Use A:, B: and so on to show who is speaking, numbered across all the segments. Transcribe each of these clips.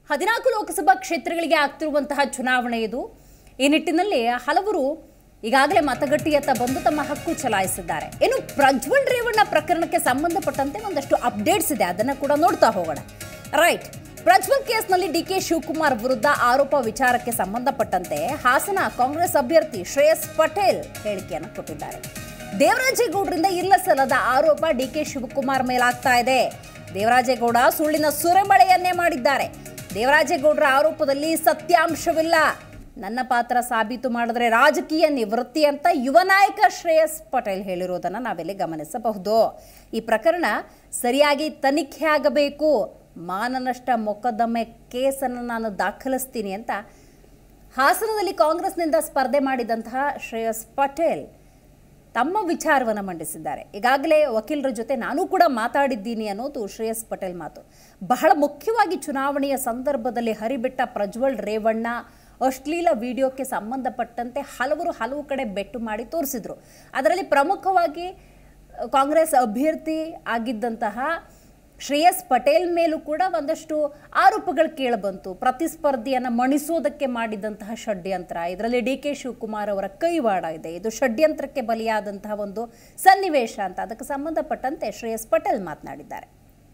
A: ಹದಿನಾಲ್ಕು ಲೋಕಸಭಾ ಕ್ಷೇತ್ರಗಳಿಗೆ ಆಗ್ತಿರುವಂತಹ ಚುನಾವಣೆ ಇದು ಈ ನಿಟ್ಟಿನಲ್ಲಿ ಹಲವರು ಈಗಾಗಲೇ ಮತಗಟ್ಟೆಯತ್ತ ಬಂದು ತಮ್ಮ ಹಕ್ಕು ಚಲಾಯಿಸಿದ್ದಾರೆ ಇನ್ನು ಪ್ರಜ್ವಲ್ ರೇವಣ್ಣ ಪ್ರಕರಣಕ್ಕೆ ಸಂಬಂಧಪಟ್ಟಂತೆ ಒಂದಷ್ಟು ಅಪ್ಡೇಟ್ಸ್ ಇದೆ ಅದನ್ನು ಕೂಡ ನೋಡ್ತಾ ಹೋಗೋಣ ರೈಟ್ ಪ್ರಜ್ವಲ್ ಕೇಸ್ನಲ್ಲಿ ಡಿ ಕೆ ಶಿವಕುಮಾರ್ ವಿರುದ್ಧ ಆರೋಪ ವಿಚಾರಕ್ಕೆ ಸಂಬಂಧಪಟ್ಟಂತೆ ಹಾಸನ ಕಾಂಗ್ರೆಸ್ ಅಭ್ಯರ್ಥಿ ಶ್ರೇಯಸ್ ಪಟೇಲ್ ಹೇಳಿಕೆಯನ್ನು ಕೊಟ್ಟಿದ್ದಾರೆ ದೇವರಾಜೇಗೌಡರಿಂದ ಇಲ್ಲ ಸಲ್ಲದ ಆರೋಪ ಡಿ ಕೆ ಶಿವಕುಮಾರ್ ಮೇಲಾಗ್ತಾ ಇದೆ ದೇವರಾಜೇಗೌಡ ಸುಳ್ಳಿನ ಸುರೆಮಳೆಯನ್ನೇ ಮಾಡಿದ್ದಾರೆ ದೇವರಾಜೇಗೌಡರ ಆರೋಪದಲ್ಲಿ ಸತ್ಯಾಂಶವಿಲ್ಲ ನನ್ನ ಪಾತ್ರ ಸಾಬೀತು ಮಾಡಿದ್ರೆ ರಾಜಕೀಯ ನಿವೃತ್ತಿ ಅಂತ ಯುವ ನಾಯಕ ಶ್ರೇಯಸ್ ಪಟೇಲ್ ಹೇಳಿರೋದನ್ನು ನಾವಿಲ್ಲಿ ಗಮನಿಸಬಹುದು ಈ ಪ್ರಕರಣ ಸರಿಯಾಗಿ ತನಿಖೆ ಆಗಬೇಕು ಮಾನನಷ್ಟ ಮೊಕದ್ದಮೆ ಕೇಸನ್ನು ನಾನು ದಾಖಲಿಸ್ತೀನಿ ಅಂತ ಹಾಸನದಲ್ಲಿ ಕಾಂಗ್ರೆಸ್ನಿಂದ ಸ್ಪರ್ಧೆ ಮಾಡಿದಂತಹ ಶ್ರೇಯಸ್ ಪಟೇಲ್ ತಮ್ಮ ವಿಚಾರವನ್ನು ಮಂಡಿಸಿದ್ದಾರೆ ಈಗಾಗಲೇ ವಕೀಲರ ಜೊತೆ ನಾನು ಕೂಡ ಮಾತಾಡಿದ್ದೀನಿ ಅನ್ನೋದು ಶ್ರೇಯಸ್ ಪಟೇಲ್ ಮಾತು ಬಹಳ ಮುಖ್ಯವಾಗಿ ಚುನಾವಣೆಯ ಸಂದರ್ಭದಲ್ಲಿ ಹರಿಬಿಟ್ಟ ಪ್ರಜ್ವಲ್ ರೇವಣ್ಣ ಅಶ್ಲೀಲ ವಿಡಿಯೋಕ್ಕೆ ಸಂಬಂಧಪಟ್ಟಂತೆ ಹಲವರು ಹಲವು ಕಡೆ ಬೆಟ್ಟು ಮಾಡಿ ತೋರಿಸಿದ್ರು ಅದರಲ್ಲಿ ಪ್ರಮುಖವಾಗಿ ಕಾಂಗ್ರೆಸ್ ಅಭ್ಯರ್ಥಿ ಆಗಿದ್ದಂತಹ ಶ್ರೇಯಸ್ ಪಟೇಲ್ ಮೇಲೂ ಕೂಡ ಒಂದಷ್ಟು ಆರೋಪಗಳು ಕೇಳಬಂತು ಪ್ರತಿಸ್ಪರ್ಧಿಯನ್ನು ಮಣಿಸೋದಕ್ಕೆ ಮಾಡಿದಂತಹ ಷಡ್ಯಂತ್ರ ಇದರಲ್ಲಿ ಡಿ ಕೆ ಶಿವಕುಮಾರ್ ಅವರ ಕೈವಾಡ ಇದೆ ಇದು ಷಡ್ಯಂತ್ರಕ್ಕೆ ಬಲಿಯಾದಂತಹ ಒಂದು ಸನ್ನಿವೇಶ ಅಂತ ಅದಕ್ಕೆ ಸಂಬಂಧಪಟ್ಟಂತೆ ಶ್ರೇಯಸ್ ಪಟೇಲ್ ಮಾತನಾಡಿದ್ದಾರೆ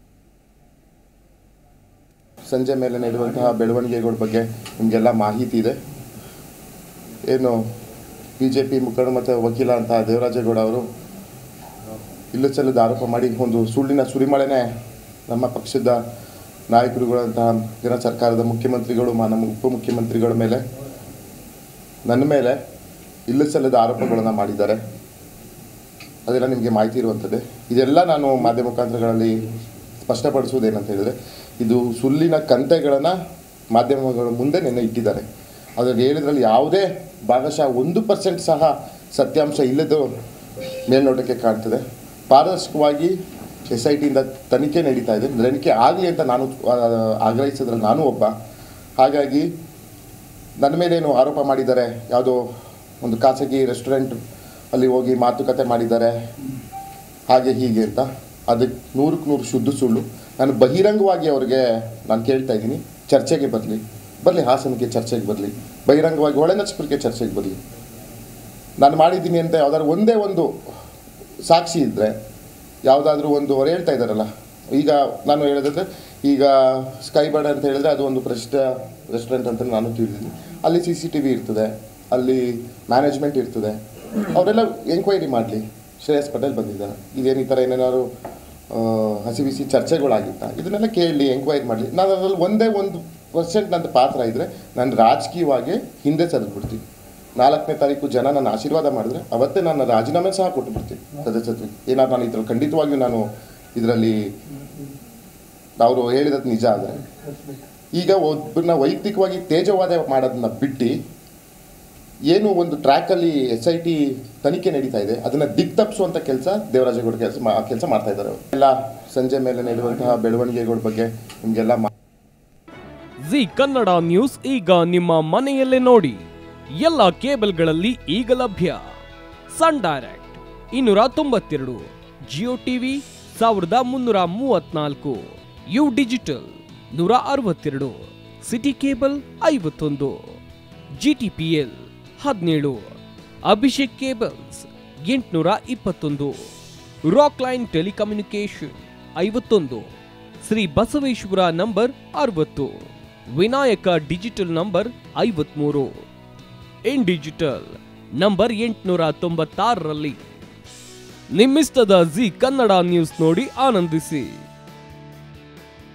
B: ಸಂಜೆ ಮೇಲೆ ನಡೆಯುವಂತಹ ಬೆಳವಣಿಗೆಗಳ ಬಗ್ಗೆ ನಿಮಗೆಲ್ಲ ಮಾಹಿತಿ ಇದೆ ಏನು ಬಿ ಜೆ ಪಿ ಮುಖಂಡ ಮತ್ತು ವಕೀಲ ಅಂತ ದೇವರಾಜೇಗೌಡ ಅವರು ಇಲ್ಲ ಚೆಲ್ಲದ ಆರೋಪ ಮಾಡಿ ಒಂದು ಸುಳ್ಳಿನ ಸುರಿಮಳೆನೇ ನಮ್ಮ ಪಕ್ಷದ ನಾಯಕರುಗಳಂತಹ ಜನ ಸರ್ಕಾರದ ಮುಖ್ಯಮಂತ್ರಿಗಳು ಮಾ ನಮ್ಮ ಉಪಮುಖ್ಯಮಂತ್ರಿಗಳ ಮೇಲೆ ನನ್ನ ಮೇಲೆ ಇಲ್ಲ ಸಲ್ಲದ ಆರೋಪಗಳನ್ನು ಮಾಡಿದ್ದಾರೆ ಅದೆಲ್ಲ ನಿಮಗೆ ಮಾಹಿತಿ ಇರುವಂಥದ್ದೇ ಇದೆಲ್ಲ ನಾನು ಮಾಧ್ಯಮ ಮುಖಾಂತರಗಳಲ್ಲಿ ಸ್ಪಷ್ಟಪಡಿಸುವುದೇನಂತ ಹೇಳಿದರೆ ಇದು ಸುಳ್ಳಿನ ಕಂತೆಗಳನ್ನು ಮಾಧ್ಯಮಗಳ ಮುಂದೆ ನಿನ್ನೆ ಇಟ್ಟಿದ್ದಾರೆ ಅದ್ರಲ್ಲಿ ಹೇಳಿದ್ರಲ್ಲಿ ಯಾವುದೇ ಭಾಗಶಃ ಒಂದು ಪರ್ಸೆಂಟ್ ಸಹ ಸತ್ಯಾಂಶ ಇಲ್ಲದ ಮೇಲ್ನೋಟಕ್ಕೆ ಕಾಣ್ತದೆ ಪಾರದರ್ಶಕವಾಗಿ ಎಸ್ ಐ ಟಿಯಿಂದ ತನಿಖೆ ನಡೀತಾ ಇದೆ ತನಿಖೆ ಆಗಲಿ ಅಂತ ನಾನು ಆ, ಆಗ್ರಹಿಸಿದ್ರಲ್ಲಿ ನಾನು ಒಬ್ಬ ಹಾಗಾಗಿ ನನ್ನ ಮೇಲೇನು ಆರೋಪ ಮಾಡಿದ್ದಾರೆ ಯಾವುದೋ ಒಂದು ಖಾಸಗಿ ರೆಸ್ಟೋರೆಂಟ್ ಅಲ್ಲಿ ಹೋಗಿ ಮಾತುಕತೆ ಮಾಡಿದ್ದಾರೆ ಹಾಗೆ ಹೀಗೆ ಅಂತ ಅದಕ್ಕೆ ನೂರಕ್ಕೆ ನೂರು ಶುದ್ಧ ಸುಳ್ಳು ನಾನು ಬಹಿರಂಗವಾಗಿ ಅವ್ರಿಗೆ ನಾನು ಕೇಳ್ತಾ ಇದ್ದೀನಿ ಚರ್ಚೆಗೆ ಬರಲಿ ಬರಲಿ ಹಾಸನಕ್ಕೆ ಚರ್ಚೆಗೆ ಬರಲಿ ಬಹಿರಂಗವಾಗಿ ಒಳನಚ್ಪುರಕ್ಕೆ ಚರ್ಚೆಗೆ ಬರಲಿ ನಾನು ಮಾಡಿದ್ದೀನಿ ಅಂತ ಯಾವ್ದಾದ್ರು ಒಂದೇ ಒಂದು ಸಾಕ್ಷಿ ಇದ್ದರೆ ಯಾವುದಾದ್ರೂ ಒಂದು ಅವ್ರು ಹೇಳ್ತಾ ಇದ್ದಾರಲ್ಲ ಈಗ ನಾನು ಹೇಳಿದ್ರೆ ಈಗ ಸ್ಕೈ ಬರ್ಡ್ ಅಂತ ಹೇಳಿದ್ರೆ ಅದು ಒಂದು ಪ್ರಸಿದ್ಧ ರೆಸ್ಟೋರೆಂಟ್ ಅಂತ ನಾನು ತಿಳಿದಿದ್ದೀನಿ ಅಲ್ಲಿ ಸಿ ಸಿ ಟಿ ವಿ ಇರ್ತದೆ ಅಲ್ಲಿ ಮ್ಯಾನೇಜ್ಮೆಂಟ್ ಇರ್ತದೆ ಅವರೆಲ್ಲ ಎಂಕ್ವೈರಿ ಮಾಡಲಿ ಶ್ರೇಯಸ್ ಪಟೇಲ್ ಬಂದಿದ್ದಾರೆ ಇದೇನು ಈ ಥರ ಏನೇನಾದ್ರು ಆ, ಹಸಿ ಬಿಸಿ ಚರ್ಚೆಗಳಾಗಿತ್ತ ಇದನ್ನೆಲ್ಲ ಕೇಳಲಿ ಎಂಕ್ವೈರಿ ಮಾಡಲಿ ನಾನು ಅದರಲ್ಲಿ ಒಂದೇ ಒಂದು ಪರ್ಸೆಂಟ್ ನನ್ನ ಪಾತ್ರ ಇದ್ದರೆ ನಾನು ರಾಜಕೀಯವಾಗಿ ಹಿಂದೆ ಸರಿದ್ಬಿಡ್ತೀನಿ ನಾಲ್ಕನೇ ತಾರೀಕು ಜನ ನನ್ನ ಆಶೀರ್ವಾದ ಮಾಡಿದ್ರೆ ಅವತ್ತೇ ನಾನು ರಾಜೀನಾಮೆ ಸಹ ಕೊಟ್ಟು ಬಿಡ್ತೀನಿ ಸದಸ್ಯತ್ವಕ್ಕೆ ಏನಾದ್ರು ನಾನು ಇದ್ರಲ್ಲಿ ಖಂಡಿತವಾಗಿಯೂ ನಾನು ಇದರಲ್ಲಿ ಅವರು ಹೇಳಿರೋದು ನಿಜ ಆದರೆ ಈಗ ಒಬ್ಬರನ್ನ ವೈಯಕ್ತಿಕವಾಗಿ ತೇಜವಾದ ಮಾಡೋದನ್ನ ಬಿಟ್ಟು ಏನು ಒಂದು ಟ್ರ್ಯಾಕಲ್ಲಿ ಎಸ್ ಐ ಟಿ ತನಿಖೆ ನಡೀತಾ ಇದೆ ಅದನ್ನು ದಿಕ್ತಪ್ಪಿಸುವಂಥ ಕೆಲಸ ದೇವರಾಜೇಗೌಡ ಕೆಲಸ ಕೆಲಸ ಮಾಡ್ತಾ ಇದ್ದಾರೆ ಅವರು ಎಲ್ಲ ಸಂಜೆ ಮೇಲೆ ನಡೆಯುವಂತಹ ಬೆಳವಣಿಗೆಗಳ ಬಗ್ಗೆ ನಿಮಗೆಲ್ಲ ಮಾ
C: ಜಿ ಕನ್ನಡ ನ್ಯೂಸ್ ಈಗ ನಿಮ್ಮ ಮನೆಯಲ್ಲೇ ನೋಡಿ ಎಲ್ಲ ಕೇಬಲ್ಗಳಲ್ಲಿ ಈಗ ಲಭ್ಯ ಸನ್ ಡೈರೆಕ್ಟ್ ಇನ್ನೂರ ತೊಂಬತ್ತೆರಡು ಜಿಯೋ ಟಿವಿ ಸಾವಿರದ ಮುನ್ನೂರ ಮೂವತ್ನಾಲ್ಕು ಯು ಡಿಜಿಟಲ್ ನೂರ ಅರವತ್ತೆರಡು ಸಿಟಿ ಕೇಬಲ್ ಐವತ್ತೊಂದು ಜಿಟಿಪಿಎಲ್ ಹದಿನೇಳು ಅಭಿಷೇಕ್ ಕೇಬಲ್ಸ್ ಎಂಟುನೂರ ಇಪ್ಪತ್ತೊಂದು ರಾಕ್ ಲೈನ್ ಟೆಲಿಕಮ್ಯುನಿಕೇಶನ್ ಐವತ್ತೊಂದು ಶ್ರೀ ಬಸವೇಶ್ವರ ನಂಬರ್ ಅರವತ್ತು ವಿನಾಯಕ ಡಿಜಿಟಲ್ ನಂಬರ್ ಐವತ್ಮೂರು ಇನ್ ಡಿಜಿಟಲ್ ನಂಬರ್ ಎಂಟುನೂರ ತೊಂಬತ್ತಾರರಲ್ಲಿ ನಿಮ್ಮಿಸ್ತದ ಜಿ ಕನ್ನಡ ನ್ಯೂಸ್ ನೋಡಿ ಆನಂದಿಸಿ